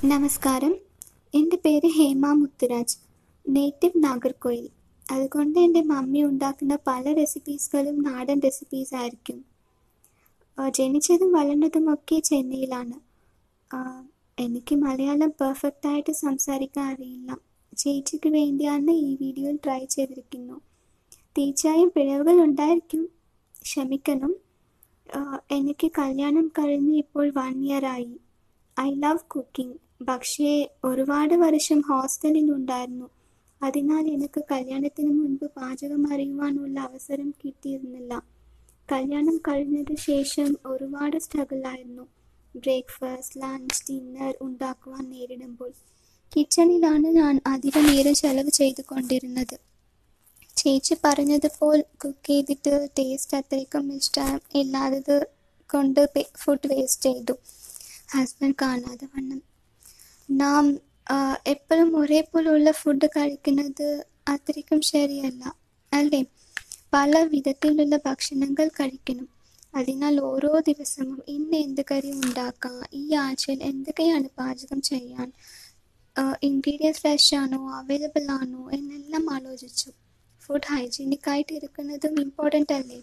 നമസ്കാരം എൻ്റെ പേര് ഹേമ മുത്തുരാജ് നേറ്റീവ് നാഗർകോയിൽ അതുകൊണ്ട് എൻ്റെ മമ്മി ഉണ്ടാക്കുന്ന പല റെസിപ്പീസുകളും നാടൻ റെസിപ്പീസ് ആയിരിക്കും ആ, ജനിച്ചതും വളർന്നതും ഒക്കെ ചെന്നൈയിലാണ് ആ, എനിക്ക് മലയാളം പെർഫെക്റ്റ് ആയിട്ട് സംസാരിക്കാൻ അറിയില്ല ചേച്ചിക്ക് വേണ്ടിയാണ് ഈ വീഡിയോയിൽ ട്രൈ ചെയ്തിരിക്കുന്നു തീർച്ചയായും പിഴവുകൾ ഉണ്ടായിരിക്കും ക്ഷമിക്കണം ആ, എനിക്ക് കല്യാണം കഴിഞ്ഞ് ഇപ്പോൾ വൺ ഇയർ ആയി ഐ ലവ് കുക്കിംഗ് പക്ഷേ ഒരുപാട് വർഷം ഹോസ്റ്റലിൽ ഉണ്ടായിരുന്നു അതിനാൽ എനിക്ക് കല്യാണത്തിന് മുൻപ് പാചകം അറിയുവാനുള്ള അവസരം കിട്ടിയിരുന്നില്ല കല്യാണം കഴിഞ്ഞതിന് ശേഷം ഒരുപാട് സ്ട്രഗിൾ ആയിരുന്നു ബ്രേക്ക്ഫാസ്റ്റ് ലഞ്ച് ഡിന്നർ ഉണ്ടാക്കുവാൻ നേരിടുമ്പോൾ കിച്ചണിലാണ് ഞാൻ അധിക നേരം ചെലവ് ചെയ്തുകൊണ്ടിരുന്നത് ചേച്ചി പറഞ്ഞതുപോൽ കുക്ക് ചെയ്തിട്ട് ടേസ്റ്റ് അത്രയ്ക്കും ഇഷ്ടം ഇല്ലാത്തത് കൊണ്ട് ഫുഡ് വേസ്റ്റ് ചെയ്തു ഹസ്ബൻഡ് കാണാതെ വണ്ണം നാം എപ്പോഴും ഒരേപോലുള്ള ഫുഡ് കഴിക്കുന്നത് അത്രയ്ക്കും ശരിയല്ല അല്ലേ പല വിധത്തിലുള്ള ഭക്ഷണങ്ങൾ കഴിക്കണം അതിനാൽ ഓരോ ദിവസവും ഇന്ന് എന്ത് കറി ഉണ്ടാക്കാം ഈ ആഴ്ചയിൽ എന്തൊക്കെയാണ് പാചകം ചെയ്യാൻ ഇൻഗ്രീഡിയൻസ് ഫ്രഷ് ആണോ അവൈലബിൾ ആണോ എന്നെല്ലാം ആലോചിച്ചു ഫുഡ് ഹൈജീനിക് ആയിട്ട് ഇരിക്കുന്നതും ഇമ്പോർട്ടൻ്റ് അല്ലേ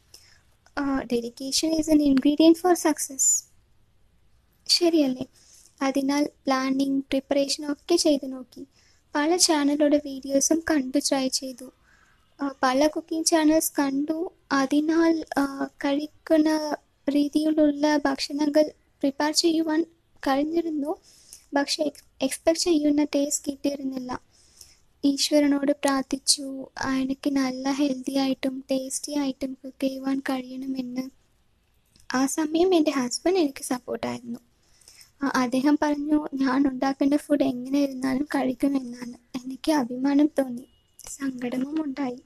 dedication is an ingredient for success ശരിയല്ലേ അതിനാൽ പ്ലാനിങ് പ്രിപ്പറേഷൻ ഒക്കെ ചെയ്തു നോക്കി പല ചാനലുകളുടെ വീഡിയോസും കണ്ടു ട്രൈ ചെയ്തു ആ, പല കുക്കിംഗ് ചാനൽസ് കണ്ടു അതിനാൽ ആ, കഴിക്കുന്ന രീതിയിലുള്ള ഭക്ഷണങ്ങൾ പ്രിപ്പയർ ചെയ്യുവാൻ കഴിഞ്ഞിരുന്നു പക്ഷെ എക്സ്പെക്ട് ചെയ്യുന്ന ടേസ്റ്റ് കിട്ടിയിരുന്നില്ല ഈശ്വരനോട് പ്രാർത്ഥിച്ചു ആ, എനിക്ക് നല്ല ഹെൽത്തി ആയിട്ടും ടേസ്റ്റി ആയിട്ടും കുക്ക് ചെയ്യുവാൻ കഴിയണമെന്ന് ആ സമയം എൻ്റെ ഹസ്ബൻഡ് എനിക്ക് സപ്പോർട്ടായിരുന്നു ആ, അദ്ദേഹം പറഞ്ഞു ഞാൻ ഉണ്ടാക്കുന്ന ഫുഡ് എങ്ങനെ ഇരുന്നാലും കഴിക്കുമെന്നാണ് എനിക്ക് അഭിമാനം തോന്നി സങ്കടവും ഉണ്ടായി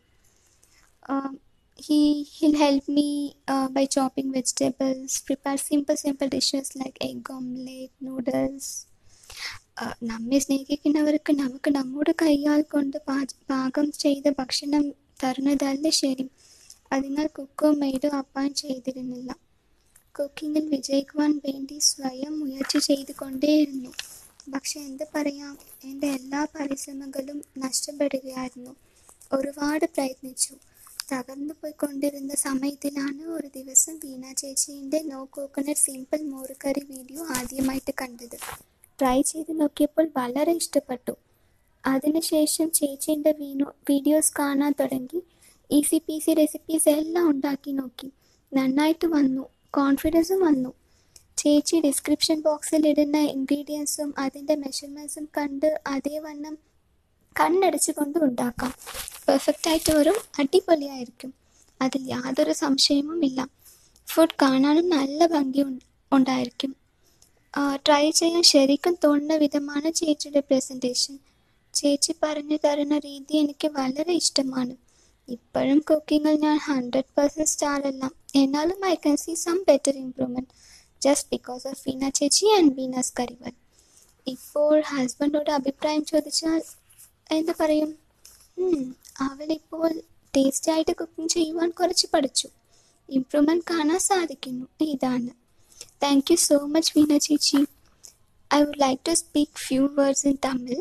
he he'll help me by chopping vegetables prepare simple simple dishes like egg omelette noodles നമ്മെ സ്നേഹിക്കുന്നവർക്ക് നമുക്ക് നമ്മുടെ കൈയാൽ കൊണ്ട് പാച- പാകം ചെയ്ത ഭക്ഷണം തരുന്നതല്ലേ ശരി അതിനാൽ കുക്കോ മെയ്ഡോ അപ്പാൻ ചെയ്തിരുന്നില്ല കുക്കിങ്ങിൽ വിജയിക്കുവാൻ വേണ്ടി സ്വയം ഉയർച്ച ചെയ്തുകൊണ്ടേയിരുന്നു പക്ഷെ എന്ത് പറയാം എൻ്റെ എല്ലാ പരിശ്രമങ്ങളും നഷ്ടപ്പെടുകയായിരുന്നു ഒരുപാട് പ്രയത്നിച്ചു തകർന്നു പോയിക്കൊണ്ടിരുന്ന സമയത്തിലാണ് ഒരു ദിവസം വീണ ചേച്ചീൻ്റെ നോ കോക്കനട്ട് സിമ്പിൾ മോരുകറി വീഡിയോ ആദ്യമായിട്ട് കണ്ടത് ട്രൈ ചെയ്ത് നോക്കിയപ്പോൾ വളരെ ഇഷ്ടപ്പെട്ടു അതിനുശേഷം ചേച്ചീൻ്റെ വീണു വീഡിയോസ് കാണാൻ തുടങ്ങി ഈസി പീസി റെസിപ്പീസ് എല്ലാം ഉണ്ടാക്കി നോക്കി നന്നായിട്ട് വന്നു കോൺഫിഡൻസും വന്നു ചേച്ചി ഡിസ്ക്രിപ്ഷൻ ബോക്സിൽ ഇടുന്ന ഇൻഗ്രീഡിയൻസും അതിൻ്റെ മെഷർമെൻറ്റ്സും കണ്ട് അതേ വണ്ണം കണ്ണടച്ചുകൊണ്ട് ഉണ്ടാക്കാം പെർഫെക്റ്റ് ആയിട്ട് വരും അടിപൊളിയായിരിക്കും അതിൽ യാതൊരു സംശയവും ഇല്ല ഫുഡ് കാണാനും നല്ല ഭംഗി ഉണ്ട- ഉണ്ടായിരിക്കും ട്രൈ ചെയ്യാൻ ശരിക്കും തോന്നുന്ന വിധമാണ് ചേച്ചിയുടെ പ്രസൻറ്റേഷൻ ചേച്ചി പറഞ്ഞു തരുന്ന രീതി എനിക്ക് വളരെ ഇഷ്ടമാണ് ഇപ്പോഴും കുക്കിങ്ങിൽ ഞാൻ ഹൺഡ്രഡ് പെർസെൻറ്റ് സ്റ്റാർ അല്ല എന്നാലും I can see some better improvement just because of Veena ചേച്ചി ആൻഡ് വീനാസ് കരിവൽ ഇപ്പോൾ ഹസ്ബൻഡോട് അഭിപ്രായം ചോദിച്ചാൽ എന്ത് പറയും ഉം, അവളിപ്പോൾ ടേസ്റ്റി ആയിട്ട് കുക്കിംഗ് ചെയ്യുവാൻ കുറച്ച് പഠിച്ചു ഇംപ്രൂവ്മെൻറ്റ് കാണാൻ സാധിക്കുന്നു ഇതാണ് thank you so much Veena சேச்சி I would like to speak few words in Tamil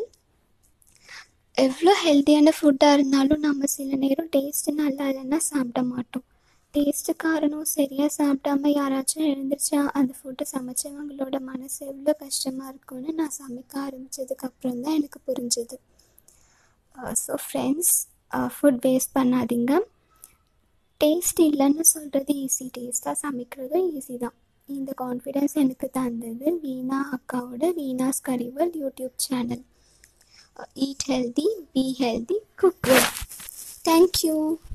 எவ்வளோ ஹெல்த்தியான ஃபுட்டாக இருந்தாலும் நம்ம சில நேரம் டேஸ்ட் நல்லா இல்லைன்னா சாப்பிட மாட்டோம் டேஸ்ட்டு காரணம் சரியாக சாப்பிடாம யாராச்சும் எழுந்திரிச்சா அந்த ஃபுட்டை சமைச்சவங்களோட மனசு எவ்வளோ கஷ்டமாக இருக்கும்னு நான் சமைக்க ஆரம்பித்ததுக்கு அப்புறம் தான் எனக்கு புரிஞ்சுது ஸோ ஃப்ரெண்ட்ஸ் ஃபுட் வேஸ்ட் பண்ணாதீங்க டேஸ்ட் இல்லைன்னு சொல்கிறது ஈஸி டேஸ்ட்டாக சமைக்கிறதும் ஈஸி தான் இந்த கான்ஃபிடென்ஸ் எனக்கு தந்தது வீணா அக்காவோட Veena's Curryworld YouTube channel eat healthy be healthy cook well thank you